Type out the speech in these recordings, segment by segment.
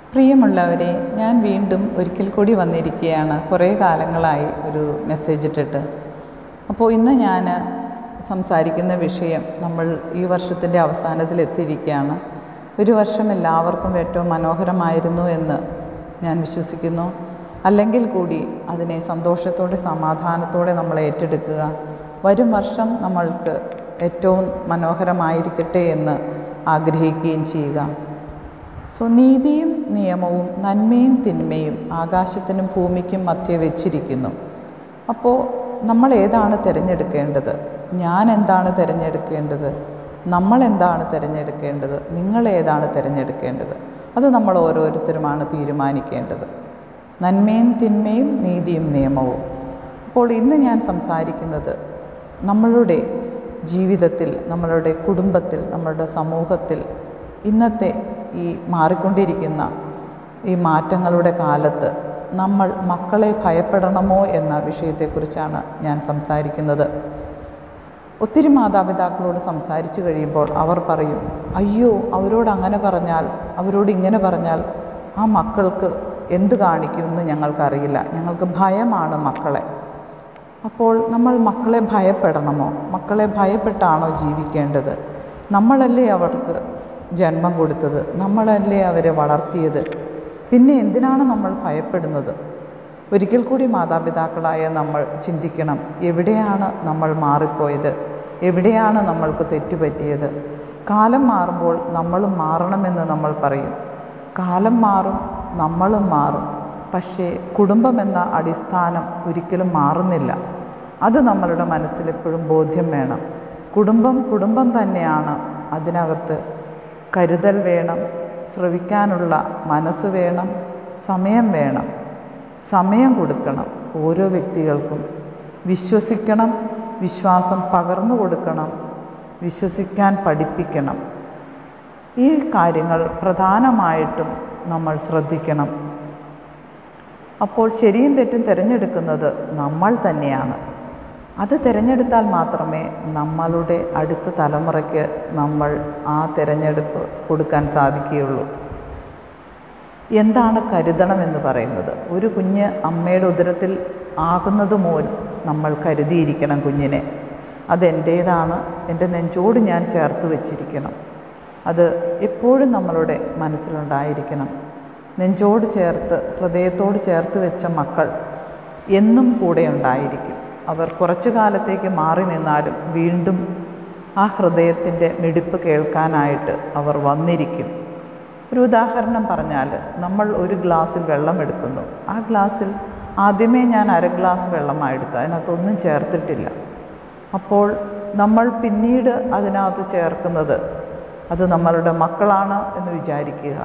പ്രിയമുള്ളവരെ ഞാൻ വീണ്ടും ഒരിക്കൽ കൂടി വന്നിരിക്കുകയാണ് കുറേ കാലങ്ങളായി ഒരു മെസ്സേജ് ഇട്ടിട്ട് അപ്പോൾ ഇന്ന് ഞാൻ സംസാരിക്കുന്ന വിഷയം നമ്മൾ ഈ വർഷത്തിൻ്റെ അവസാനത്തിൽ എത്തിയിരിക്കുകയാണ് ഒരു വർഷം എല്ലാവർക്കും ഏറ്റവും മനോഹരമായിരുന്നു എന്ന് ഞാൻ വിശ്വസിക്കുന്നു അല്ലെങ്കിൽ കൂടി അതിനെ സന്തോഷത്തോടെ സമാധാനത്തോടെ നമ്മൾ ഏറ്റെടുക്കുക വരും വർഷം നമ്മൾക്ക് ഏറ്റവും മനോഹരമായിരിക്കട്ടെ എന്ന് ആഗ്രഹിക്കുകയും ചെയ്യുക സോ നീതിയും നിയമവും നന്മയും തിന്മയും ആകാശത്തിനും ഭൂമിക്കും മധ്യ വെച്ചിരിക്കുന്നു അപ്പോൾ നമ്മൾ ഏതാണ് തിരഞ്ഞെടുക്കേണ്ടത് ഞാൻ എന്താണ് തിരഞ്ഞെടുക്കേണ്ടത് നമ്മൾ എന്താണ് തിരഞ്ഞെടുക്കേണ്ടത് നിങ്ങൾ ഏതാണ് തിരഞ്ഞെടുക്കേണ്ടത് അത് നമ്മൾ ഓരോരുത്തരുമാണ് തീരുമാനിക്കേണ്ടത് നന്മയും തിന്മയും നീതിയും നിയമവും അപ്പോൾ ഇന്ന് ഞാൻ സംസാരിക്കുന്നത് നമ്മളുടെ ജീവിതത്തിൽ നമ്മളുടെ കുടുംബത്തിൽ നമ്മളുടെ സമൂഹത്തിൽ ഇന്നത്തെ ഈ മാറിക്കൊണ്ടിരിക്കുന്ന ഈ മാറ്റങ്ങളുടെ കാലത്ത് നമ്മൾ മക്കളെ ഭയപ്പെടണമോ എന്ന വിഷയത്തെക്കുറിച്ചാണ് ഞാൻ സംസാരിക്കുന്നത് ഒത്തിരി മാതാപിതാക്കളോട് സംസാരിച്ചു കഴിയുമ്പോൾ അവർ പറയും അയ്യോ അവരോട് അങ്ങനെ പറഞ്ഞാൽ അവരോട് ഇങ്ങനെ പറഞ്ഞാൽ ആ മക്കൾക്ക് എന്ത് കാണിക്കുമെന്ന് ഞങ്ങൾക്കറിയില്ല ഞങ്ങൾക്ക് ഭയമാണ് മക്കളെ അപ്പോൾ നമ്മൾ മക്കളെ ഭയപ്പെടണമോ മക്കളെ ഭയപ്പെട്ടാണോ ജീവിക്കേണ്ടത് നമ്മളല്ലേ അവർക്ക് ജന്മം കൊടുത്തത് നമ്മളല്ലേ അവരെ വളർത്തിയത് പിന്നെ എന്തിനാണ് നമ്മൾ ഭയപ്പെടുന്നത് ഒരിക്കൽ കൂടി മാതാപിതാക്കളായ നമ്മൾ ചിന്തിക്കണം എവിടെയാണ് നമ്മൾ മാറിപ്പോയത് എവിടെയാണ് നമ്മൾക്ക് തെറ്റുപറ്റിയത് കാലം മാറുമ്പോൾ നമ്മളും മാറണമെന്ന് നമ്മൾ പറയും കാലം മാറും നമ്മളും മാറും പക്ഷേ കുടുംബമെന്ന അടിസ്ഥാനം ഒരിക്കലും മാറുന്നില്ല അത് നമ്മളുടെ മനസ്സിൽ എപ്പോഴും ബോധ്യം വേണം കുടുംബം കുടുംബം തന്നെയാണ് അതിനകത്ത് കരുതൽ വേണം ശ്രവിക്കാനുള്ള മനസ്സ് വേണം സമയം വേണം സമയം കൊടുക്കണം ഓരോ വ്യക്തികൾക്കും വിശ്വസിക്കണം വിശ്വാസം പകർന്നു കൊടുക്കണം വിശ്വസിക്കാൻ പഠിപ്പിക്കണം ഈ കാര്യങ്ങൾ പ്രധാനമായിട്ടും നമ്മൾ ശ്രദ്ധിക്കണം അപ്പോൾ ശരിയും തെറ്റും തിരഞ്ഞെടുക്കുന്നത് നമ്മൾ തന്നെയാണ് അത് തിരഞ്ഞെടുത്താൽ മാത്രമേ നമ്മളുടെ അടുത്ത തലമുറയ്ക്ക് നമ്മൾ ആ തിരഞ്ഞെടുപ്പ് കൊടുക്കാൻ സാധിക്കുകയുള്ളൂ എന്താണ് കരുതണം എന്ന് പറയുന്നത് ഒരു കുഞ്ഞ് അമ്മയുടെ ഉദരത്തിൽ ആകുന്നത് മൂലം നമ്മൾ കരുതിയിരിക്കണം കുഞ്ഞിനെ അതെൻ്റേതാണ് എൻ്റെ നെഞ്ചോട് ഞാൻ ചേർത്ത് വെച്ചിരിക്കണം അത് എപ്പോഴും നമ്മളുടെ മനസ്സിലുണ്ടായിരിക്കണം നെഞ്ചോട് ചേർത്ത് ഹൃദയത്തോട് ചേർത്ത് വെച്ച മക്കൾ എന്നും കൂടെ ഉണ്ടായിരിക്കും അവർ കുറച്ചു കാലത്തേക്ക് മാറി നിന്നാലും വീണ്ടും ആ ഹൃദയത്തിൻ്റെ മിടിപ്പ് കേൾക്കാനായിട്ട് അവർ വന്നിരിക്കും ഒരു ഉദാഹരണം പറഞ്ഞാൽ നമ്മൾ ഒരു ഗ്ലാസ്സിൽ വെള്ളം എടുക്കുന്നു ആ ഗ്ലാസ്സിൽ ആദ്യമേ ഞാൻ അര ഗ്ലാസ് വെള്ളമാണ് എടുത്തത് അതിനകത്തൊന്നും ചേർത്തിട്ടില്ല അപ്പോൾ നമ്മൾ പിന്നീട് അതിനകത്ത് ചേർക്കുന്നത് അത് നമ്മളുടെ മക്കളാണ് എന്ന് വിചാരിക്കുക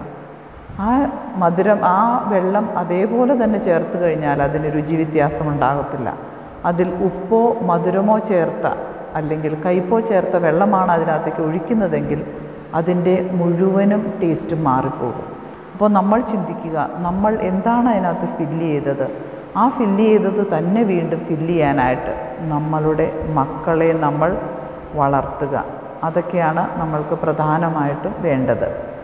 ആ മധുരം ആ വെള്ളം അതേപോലെ തന്നെ ചേർത്ത് കഴിഞ്ഞാൽ അതിന് രുചി വ്യത്യാസം ഉണ്ടാകത്തില്ല അതിൽ ഉപ്പോ മധുരമോ ചേർത്ത അല്ലെങ്കിൽ കയ്പോ ചേർത്ത വെള്ളമാണ് അതിനകത്തേക്ക് ഒഴിക്കുന്നതെങ്കിൽ അതിൻ്റെ മുഴുവനും ടേസ്റ്റും മാറിപ്പോകും അപ്പോൾ നമ്മൾ ചിന്തിക്കുക നമ്മൾ എന്താണ് അതിനകത്ത് ഫില്ല് ചെയ്തത് ആ ഫില്ല് ചെയ്തത് തന്നെ വീണ്ടും ഫില്ല് ചെയ്യാനായിട്ട് നമ്മളുടെ മക്കളെ നമ്മൾ വളർത്തുക അതൊക്കെയാണ് നമ്മൾക്ക് പ്രധാനമായിട്ടും വേണ്ടത്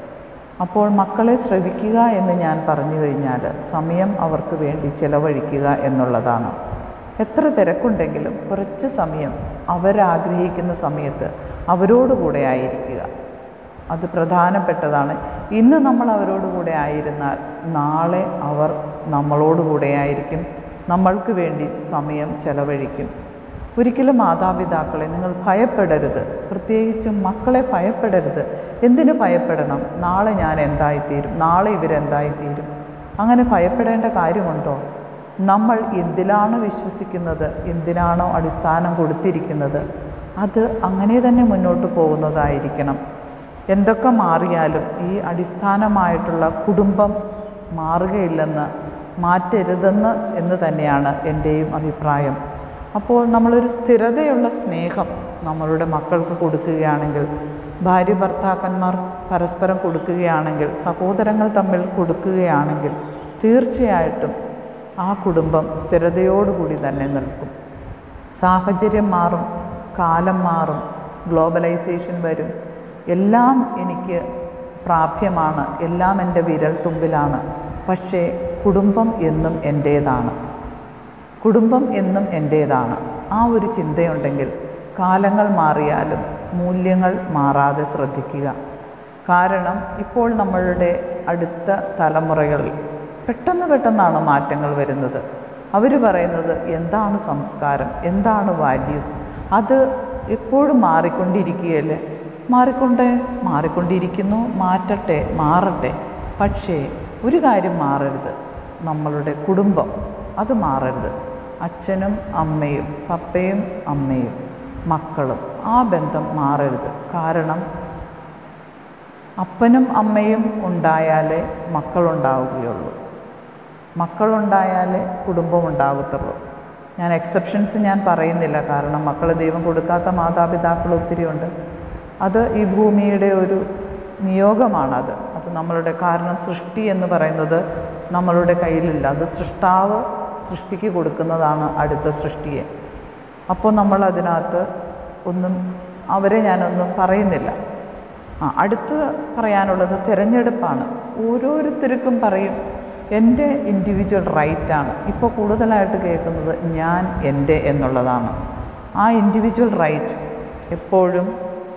അപ്പോൾ മക്കളെ ശ്രവിക്കുക എന്ന് ഞാൻ പറഞ്ഞു കഴിഞ്ഞാൽ സമയം അവർക്ക് വേണ്ടി ചിലവഴിക്കുക എന്നുള്ളതാണ് എത്ര തിരക്കുണ്ടെങ്കിലും കുറച്ച് സമയം അവരാഗ്രഹിക്കുന്ന സമയത്ത് അവരോടുകൂടെ ആയിരിക്കുക അത് പ്രധാനപ്പെട്ടതാണ് ഇന്ന് നമ്മൾ അവരോടുകൂടെ ആയിരുന്നാൽ നാളെ അവർ നമ്മളോടുകൂടെ ആയിരിക്കും നമ്മൾക്ക് വേണ്ടി സമയം ചെലവഴിക്കും ഒരിക്കലും മാതാപിതാക്കളെ നിങ്ങൾ ഭയപ്പെടരുത് പ്രത്യേകിച്ചും മക്കളെ ഭയപ്പെടരുത് എന്തിനു ഭയപ്പെടണം നാളെ ഞാൻ എന്തായിത്തീരും നാളെ ഇവരെന്തായിത്തീരും അങ്ങനെ ഭയപ്പെടേണ്ട കാര്യമുണ്ടോ നമ്മൾ എന്തിലാണ് വിശ്വസിക്കുന്നത് എന്തിനാണോ അടിസ്ഥാനം കൊടുത്തിരിക്കുന്നത് അത് അങ്ങനെ തന്നെ മുന്നോട്ട് പോകുന്നതായിരിക്കണം എന്തൊക്കെ മാറിയാലും ഈ അടിസ്ഥാനമായിട്ടുള്ള കുടുംബം മാറുകയില്ലെന്ന് മാറ്റരുതെന്ന് എന്ന് തന്നെയാണ് എൻ്റെയും അഭിപ്രായം അപ്പോൾ നമ്മളൊരു സ്ഥിരതയുള്ള സ്നേഹം നമ്മളുടെ മക്കൾക്ക് കൊടുക്കുകയാണെങ്കിൽ ഭാര്യ ഭർത്താക്കന്മാർ പരസ്പരം കൊടുക്കുകയാണെങ്കിൽ സഹോദരങ്ങൾ തമ്മിൽ കൊടുക്കുകയാണെങ്കിൽ തീർച്ചയായിട്ടും ആ കുടുംബം സ്ഥിരതയോടുകൂടി തന്നെ നിൽക്കും സാഹചര്യം മാറും കാലം മാറും ഗ്ലോബലൈസേഷൻ വരും എല്ലാം എനിക്ക് പ്രാപ്യമാണ് എല്ലാം എൻ്റെ വിരൽ തുമ്പിലാണ് പക്ഷേ കുടുംബം എന്നും എൻ്റേതാണ് കുടുംബം എന്നും എൻ്റേതാണ് ആ ഒരു ചിന്തയുണ്ടെങ്കിൽ കാലങ്ങൾ മാറിയാലും മൂല്യങ്ങൾ മാറാതെ ശ്രദ്ധിക്കുക കാരണം ഇപ്പോൾ നമ്മളുടെ അടുത്ത തലമുറകളിൽ പെട്ടെന്ന് പെട്ടെന്നാണ് മാറ്റങ്ങൾ വരുന്നത് അവർ പറയുന്നത് എന്താണ് സംസ്കാരം എന്താണ് വാല്യൂസ് അത് എപ്പോഴും മാറിക്കൊണ്ടിരിക്കുകയല്ലേ മാറിക്കൊണ്ടേ മാറിക്കൊണ്ടിരിക്കുന്നു മാറ്റട്ടെ മാറട്ടെ പക്ഷേ ഒരു കാര്യം മാറരുത് നമ്മളുടെ കുടുംബം അത് മാറരുത് അച്ഛനും അമ്മയും പപ്പയും അമ്മയും മക്കളും ആ ബന്ധം മാറരുത് കാരണം അപ്പനും അമ്മയും ഉണ്ടായാലേ മക്കളുണ്ടാവുകയുള്ളൂ മക്കളുണ്ടായാലേ കുടുംബം ഉണ്ടാകത്തുള്ളൂ ഞാൻ എക്സെപ്ഷൻസ് ഞാൻ പറയുന്നില്ല കാരണം മക്കൾ ദൈവം കൊടുക്കാത്ത മാതാപിതാക്കൾ ഒത്തിരിയുണ്ട് അത് ഈ ഭൂമിയുടെ ഒരു നിയോഗമാണത് അത് നമ്മളുടെ കാരണം സൃഷ്ടി എന്ന് പറയുന്നത് നമ്മളുടെ കയ്യിലില്ല അത് സൃഷ്ടാവ് സൃഷ്ടിക്ക് കൊടുക്കുന്നതാണ് അടുത്ത സൃഷ്ടിയെ അപ്പോൾ നമ്മൾ അതിനകത്ത് ഒന്നും അവരെ ഞാനൊന്നും പറയുന്നില്ല ആ അടുത്ത് പറയാനുള്ളത് തിരഞ്ഞെടുപ്പാണ് ഓരോരുത്തർക്കും പറയും എൻ്റെ ഇൻഡിവിജ്വൽ റൈറ്റാണ് ഇപ്പോൾ കൂടുതലായിട്ട് കേൾക്കുന്നത് ഞാൻ എൻ്റെ എന്നുള്ളതാണ് ആ ഇൻഡിവിജ്വൽ റൈറ്റ് എപ്പോഴും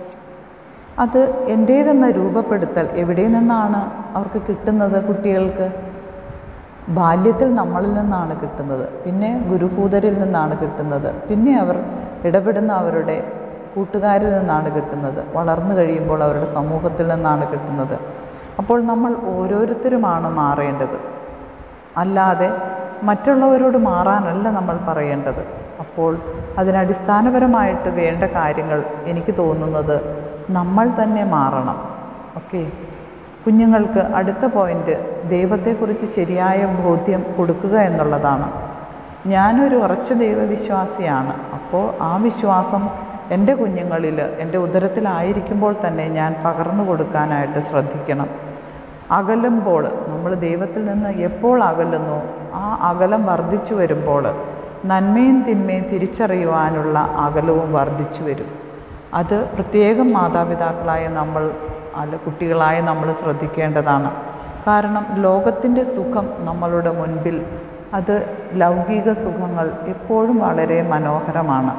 അത് എൻ്റേതെന്ന രൂപപ്പെടുത്തൽ എവിടെ നിന്നാണ് അവർക്ക് കിട്ടുന്നത് കുട്ടികൾക്ക് ബാല്യത്തിൽ നമ്മളിൽ നിന്നാണ് കിട്ടുന്നത് പിന്നെ ഗുരുഭൂതരിൽ നിന്നാണ് കിട്ടുന്നത് പിന്നെ അവർ ഇടപെടുന്ന അവരുടെ കൂട്ടുകാരിൽ നിന്നാണ് കിട്ടുന്നത് വളർന്നു കഴിയുമ്പോൾ അവരുടെ സമൂഹത്തിൽ നിന്നാണ് കിട്ടുന്നത് അപ്പോൾ നമ്മൾ ഓരോരുത്തരുമാണ് മാറേണ്ടത് അല്ലാതെ മറ്റുള്ളവരോട് മാറാനല്ല നമ്മൾ പറയേണ്ടത് അപ്പോൾ അതിനടിസ്ഥാനപരമായിട്ട് വേണ്ട കാര്യങ്ങൾ എനിക്ക് തോന്നുന്നത് നമ്മൾ തന്നെ മാറണം ഓക്കെ കുഞ്ഞുങ്ങൾക്ക് അടുത്ത പോയിൻ്റ് ദൈവത്തെക്കുറിച്ച് ശരിയായ ബോധ്യം കൊടുക്കുക എന്നുള്ളതാണ് ഞാനൊരു ഉറച്ച ദൈവവിശ്വാസിയാണ് അപ്പോൾ ആ വിശ്വാസം എൻ്റെ കുഞ്ഞുങ്ങളിൽ എൻ്റെ ഉദരത്തിലായിരിക്കുമ്പോൾ തന്നെ ഞാൻ പകർന്നു കൊടുക്കാനായിട്ട് ശ്രദ്ധിക്കണം അകലുമ്പോൾ നമ്മൾ ദൈവത്തിൽ നിന്ന് എപ്പോൾ അകലുന്നു ആ അകലം വർദ്ധിച്ചു വരുമ്പോൾ നന്മയും തിന്മയും തിരിച്ചറിയുവാനുള്ള അകലവും വർദ്ധിച്ചു വരും അത് പ്രത്യേകം മാതാപിതാക്കളായ നമ്മൾ അല്ല കുട്ടികളായ നമ്മൾ ശ്രദ്ധിക്കേണ്ടതാണ് കാരണം ലോകത്തിൻ്റെ സുഖം നമ്മളുടെ മുൻപിൽ അത് ലൗകിക സുഖങ്ങൾ എപ്പോഴും വളരെ മനോഹരമാണ്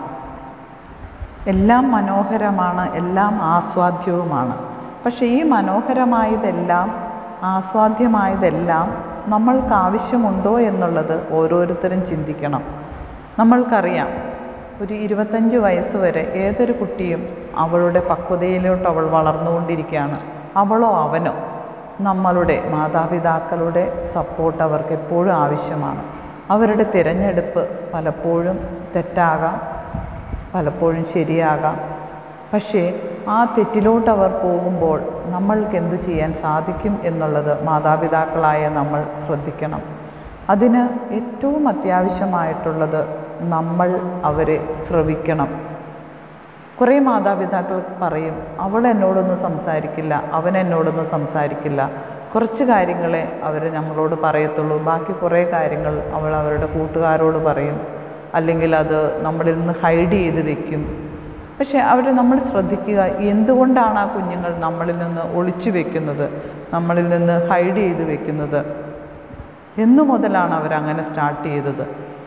എല്ലാം മനോഹരമാണ് എല്ലാം ആസ്വാദ്യവുമാണ് പക്ഷേ ഈ മനോഹരമായതെല്ലാം ആസ്വാദ്യമായതെല്ലാം നമ്മൾക്ക് ആവശ്യമുണ്ടോ എന്നുള്ളത് ഓരോരുത്തരും ചിന്തിക്കണം നമ്മൾക്കറിയാം ഒരു ഇരുപത്തഞ്ച് വയസ്സ് വരെ ഏതൊരു കുട്ടിയും അവളുടെ പക്വതയിലോട്ട് അവൾ വളർന്നുകൊണ്ടിരിക്കുകയാണ് അവളോ അവനോ നമ്മളുടെ മാതാപിതാക്കളുടെ സപ്പോർട്ട് അവർക്ക് എപ്പോഴും ആവശ്യമാണ് അവരുടെ തിരഞ്ഞെടുപ്പ് പലപ്പോഴും തെറ്റാകാം പലപ്പോഴും ശരിയാകാം പക്ഷേ ആ തെറ്റിലോട്ട് അവർ പോകുമ്പോൾ നമ്മൾക്ക് എന്തു ചെയ്യാൻ സാധിക്കും എന്നുള്ളത് മാതാപിതാക്കളായ നമ്മൾ ശ്രദ്ധിക്കണം അതിന് ഏറ്റവും അത്യാവശ്യമായിട്ടുള്ളത് നമ്മൾ അവരെ ശ്രവിക്കണം കുറേ മാതാപിതാക്കൾ പറയും അവൾ എന്നോടൊന്നും സംസാരിക്കില്ല അവൻ എന്നോടൊന്നും സംസാരിക്കില്ല കുറച്ച് കാര്യങ്ങളെ അവർ നമ്മളോട് പറയത്തുള്ളൂ ബാക്കി കുറേ കാര്യങ്ങൾ അവൾ അവരുടെ കൂട്ടുകാരോട് പറയും അല്ലെങ്കിൽ അത് നമ്മളിൽ നിന്ന് ഹൈഡ് ചെയ്ത് വെക്കും പക്ഷേ അവർ നമ്മൾ ശ്രദ്ധിക്കുക എന്തുകൊണ്ടാണ് ആ കുഞ്ഞുങ്ങൾ നമ്മളിൽ നിന്ന് ഒളിച്ചു വെക്കുന്നത് നമ്മളിൽ നിന്ന് ഹൈഡ് ചെയ്ത് വെക്കുന്നത് എന്നു മുതലാണ് അവരങ്ങനെ സ്റ്റാർട്ട് ചെയ്തത്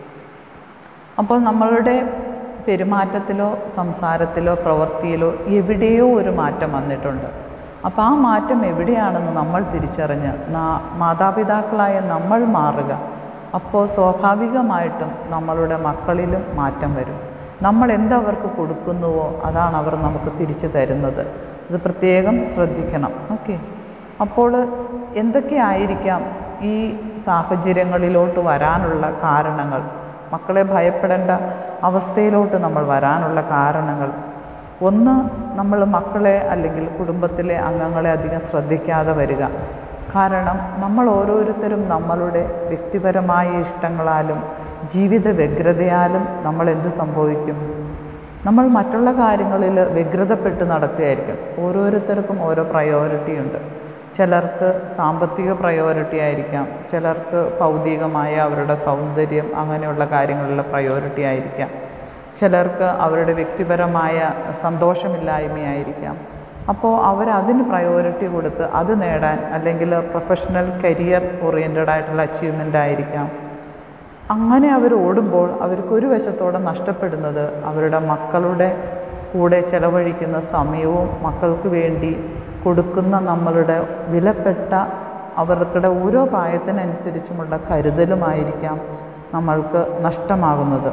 അപ്പോൾ നമ്മളുടെ പെരുമാറ്റത്തിലോ സംസാരത്തിലോ പ്രവൃത്തിയിലോ എവിടെയോ ഒരു മാറ്റം വന്നിട്ടുണ്ട് അപ്പോൾ ആ മാറ്റം എവിടെയാണെന്ന് നമ്മൾ തിരിച്ചറിഞ്ഞ് നാ- മാതാപിതാക്കളായ നമ്മൾ മാറുക അപ്പോൾ സ്വാഭാവികമായിട്ടും നമ്മളുടെ മക്കളിലും മാറ്റം വരും നമ്മൾ എന്തവർക്ക് കൊടുക്കുന്നുവോ അതാണ് അവർ നമുക്ക് തിരിച്ചു തരുന്നത് ഇത് പ്രത്യേകം ശ്രദ്ധിക്കണം ഓക്കെ അപ്പോൾ എന്തൊക്കെയായിരിക്കാം ഈ സാഹചര്യങ്ങളിലോട്ട് വരാനുള്ള കാരണങ്ങൾ മക്കളെ ഭയപ്പെടേണ്ട അവസ്ഥയിലോട്ട് നമ്മൾ വരാനുള്ള കാരണങ്ങൾ ഒന്ന് നമ്മൾ മക്കളെ അല്ലെങ്കിൽ കുടുംബത്തിലെ അംഗങ്ങളെ അധികം ശ്രദ്ധിക്കാതെ വരിക കാരണം നമ്മൾ ഓരോരുത്തരും നമ്മളുടെ വ്യക്തിപരമായ ഇഷ്ടങ്ങളാലും ജീവിത വ്യഗ്രതയാലും നമ്മൾ എന്ത് സംഭവിക്കും നമ്മൾ മറ്റുള്ള കാര്യങ്ങളിൽ വ്യഗ്രതപ്പെട്ട് നടക്കുകയായിരിക്കും ഓരോരുത്തർക്കും ഓരോ പ്രയോറിറ്റി ഉണ്ട് ചിലർക്ക് സാമ്പത്തിക പ്രയോറിറ്റി ആയിരിക്കാം ചിലർക്ക് ഭൗതികമായ അവരുടെ സൗന്ദര്യം അങ്ങനെയുള്ള കാര്യങ്ങളിലുള്ള പ്രയോറിറ്റി ആയിരിക്കാം ചിലർക്ക് അവരുടെ വ്യക്തിപരമായ സന്തോഷമില്ലായ്മയായിരിക്കാം അപ്പോൾ അവരതിന് പ്രയോറിറ്റി കൊടുത്ത് അത് നേടാൻ അല്ലെങ്കിൽ പ്രൊഫഷണൽ കരിയർ ഓറിയൻറ്റഡ് ആയിട്ടുള്ള അച്ചീവ്മെൻ്റ് ആയിരിക്കാം അങ്ങനെ അവർ ഓടുമ്പോൾ അവർക്ക് ഒരു വശത്തോടെ നഷ്ടപ്പെടുന്നത് അവരുടെ മക്കളുടെ കൂടെ ചെലവഴിക്കുന്ന സമയവും മക്കൾക്ക് വേണ്ടി കൊടുക്കുന്ന നമ്മളുടെ വിലപ്പെട്ട അവർക്കുടെ ഓരോ പ്രായത്തിനനുസരിച്ചുമുള്ള കരുതലുമായിരിക്കാം നമ്മൾക്ക് നഷ്ടമാകുന്നത്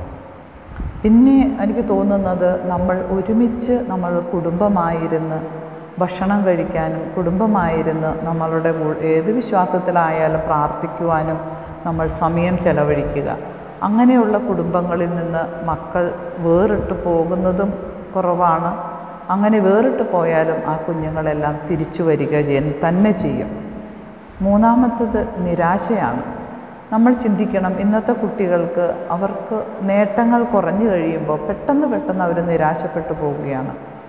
പിന്നെ എനിക്ക് തോന്നുന്നത് നമ്മൾ ഒരുമിച്ച് നമ്മൾ കുടുംബമായിരുന്ന് ഭക്ഷണം കഴിക്കാനും കുടുംബമായിരുന്ന് നമ്മളുടെ കൂ- ഏത് വിശ്വാസത്തിലായാലും പ്രാർത്ഥിക്കുവാനും നമ്മൾ സമയം ചെലവഴിക്കുക അങ്ങനെയുള്ള കുടുംബങ്ങളിൽ നിന്ന് മക്കൾ വേറിട്ട് പോകുന്നതും കുറവാണ് അങ്ങനെ വേറിട്ട് പോയാലും ആ കുഞ്ഞുങ്ങളെല്ലാം തിരിച്ചു വരിക ചെയ്യാൻ തന്നെ ചെയ്യും മൂന്നാമത്തത് നിരാശയാണ് നമ്മൾ ചിന്തിക്കണം ഇന്നത്തെ കുട്ടികൾക്ക് അവർക്ക് നേട്ടങ്ങൾ കുറഞ്ഞു കഴിയുമ്പോൾ പെട്ടെന്ന് പെട്ടെന്ന് അവർ നിരാശപ്പെട്ടു പോവുകയാണ്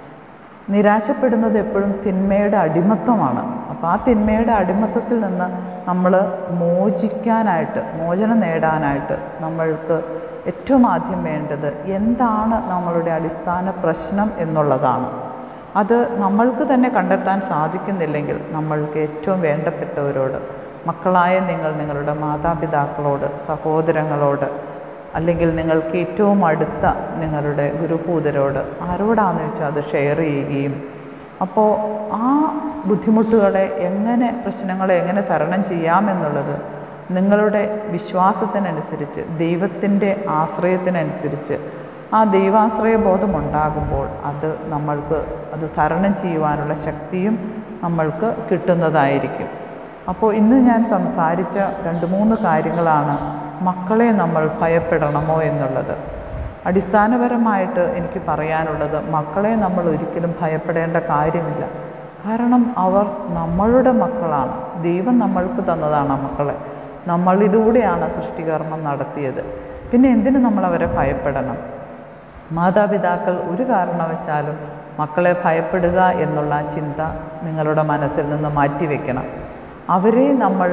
നിരാശപ്പെടുന്നത് എപ്പോഴും തിന്മയുടെ അടിമത്തമാണ് അപ്പോൾ ആ തിന്മയുടെ അടിമത്തത്തിൽ നിന്ന് നമ്മൾ മോചിക്കാനായിട്ട് മോചനം നേടാനായിട്ട് നമ്മൾക്ക് ഏറ്റവും ആദ്യം വേണ്ടത് എന്താണ് നമ്മളുടെ അടിസ്ഥാന പ്രശ്നം എന്നുള്ളതാണ് അത് നമ്മൾക്ക് തന്നെ കണ്ടെത്താൻ സാധിക്കുന്നില്ലെങ്കിൽ നമ്മൾക്ക് ഏറ്റവും വേണ്ടപ്പെട്ടവരോട് മക്കളായ നിങ്ങൾ നിങ്ങളുടെ മാതാപിതാക്കളോട് സഹോദരങ്ങളോട് അല്ലെങ്കിൽ നിങ്ങൾക്ക് ഏറ്റവും അടുത്ത നിങ്ങളുടെ ഗുരുഭൂതരോട് ആരോടാണെന്ന് വെച്ചാൽ അത് ഷെയർ ചെയ്യുകയും അപ്പോൾ ആ ബുദ്ധിമുട്ടുകളെ എങ്ങനെ പ്രശ്നങ്ങളെ എങ്ങനെ തരണം ചെയ്യാമെന്നുള്ളത് നിങ്ങളുടെ വിശ്വാസത്തിനനുസരിച്ച് ദൈവത്തിൻ്റെ ആശ്രയത്തിനനുസരിച്ച് ആ ദൈവാശ്രയ ബോധം ഉണ്ടാകുമ്പോൾ അത് നമ്മൾക്ക് അത് തരണം ചെയ്യുവാനുള്ള ശക്തിയും നമ്മൾക്ക് കിട്ടുന്നതായിരിക്കും അപ്പോൾ ഇന്ന് ഞാൻ സംസാരിച്ച രണ്ട് മൂന്ന് കാര്യങ്ങളാണ് മക്കളെ നമ്മൾ ഭയപ്പെടണമോ എന്നുള്ളത് അടിസ്ഥാനപരമായിട്ട് എനിക്ക് പറയാനുള്ളത് മക്കളെ നമ്മൾ ഒരിക്കലും ഭയപ്പെടേണ്ട കാര്യമില്ല കാരണം അവർ നമ്മളുടെ മക്കളാണ് ദൈവം നമ്മൾക്ക് തന്നതാണ് ആ മക്കളെ നമ്മളിലൂടെയാണ് സൃഷ്ടികർമ്മം നടത്തിയത് പിന്നെ എന്തിനു നമ്മൾ അവരെ ഭയപ്പെടണം മാതാപിതാക്കൾ ഒരു കാരണവശാലും മക്കളെ ഭയപ്പെടുക എന്നുള്ള ചിന്ത നിങ്ങളുടെ മനസ്സിൽ നിന്ന് മാറ്റിവെക്കണം അവരെ നമ്മൾ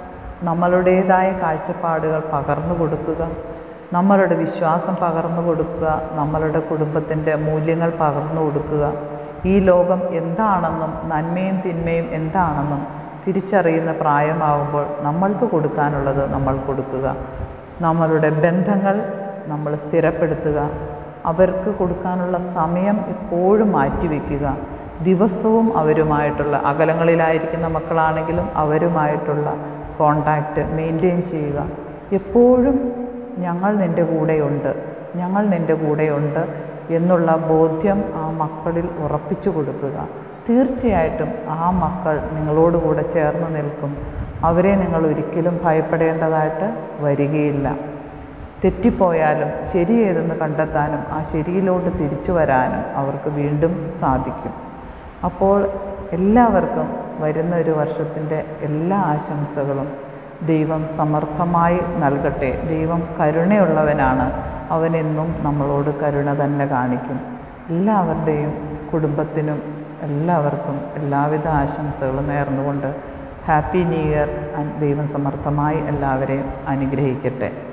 നമ്മളുടേതായ കാഴ്ചപ്പാടുകൾ പകർന്നു കൊടുക്കുക നമ്മളുടെ വിശ്വാസം പകർന്നു കൊടുക്കുക നമ്മളുടെ കുടുംബത്തിൻ്റെ മൂല്യങ്ങൾ പകർന്നു കൊടുക്കുക ഈ ലോകം എന്താണെന്നും നന്മയും തിന്മയും എന്താണെന്നും തിരിച്ചറിയുന്ന പ്രായമാകുമ്പോൾ നമ്മൾക്ക് കൊടുക്കാനുള്ളത് നമ്മൾ കൊടുക്കുക നമ്മളുടെ ബന്ധങ്ങൾ നമ്മൾ സ്ഥിരപ്പെടുത്തുക അവർക്ക് കൊടുക്കാനുള്ള സമയം എപ്പോഴും മാറ്റിവെക്കുക ദിവസവും അവരുമായിട്ടുള്ള അകലങ്ങളിലായിരിക്കുന്ന മക്കളാണെങ്കിലും അവരുമായിട്ടുള്ള കോണ്ടാക്റ്റ് മെയിൻറ്റെയിൻ ചെയ്യുക എപ്പോഴും ഞങ്ങൾ നിൻ്റെ കൂടെയുണ്ട് ഞങ്ങൾ നിൻ്റെ കൂടെയുണ്ട് എന്നുള്ള ബോധ്യം ആ മക്കളിൽ ഉറപ്പിച്ചു കൊടുക്കുക തീർച്ചയായിട്ടും ആ മക്കൾ നിങ്ങളോടുകൂടെ ചേർന്ന് നിൽക്കും അവരെ നിങ്ങൾ ഒരിക്കലും ഭയപ്പെടേണ്ടതായിട്ട് വരികയില്ല തെറ്റിപ്പോയാലും ശരി ഏതെന്ന് കണ്ടെത്താനും ആ ശരിയിലോട്ട് തിരിച്ചു വരാനും അവർക്ക് വീണ്ടും സാധിക്കും അപ്പോൾ എല്ലാവർക്കും വരുന്ന ഒരു വർഷത്തിൻ്റെ എല്ലാ ആശംസകളും ദൈവം സമർത്ഥമായി നൽകട്ടെ ദൈവം കരുണയുള്ളവനാണ് അവനെന്നും നമ്മളോട് കരുണ തന്നെ കാണിക്കും എല്ലാവരുടെയും കുടുംബത്തിനും എല്ലാവർക്കും എല്ലാവിധ ആശംസകളും നേർന്നുകൊണ്ട് ഹാപ്പി ന്യൂ ഇയർ ദൈവം സമർത്ഥമായി എല്ലാവരെയും അനുഗ്രഹിക്കട്ടെ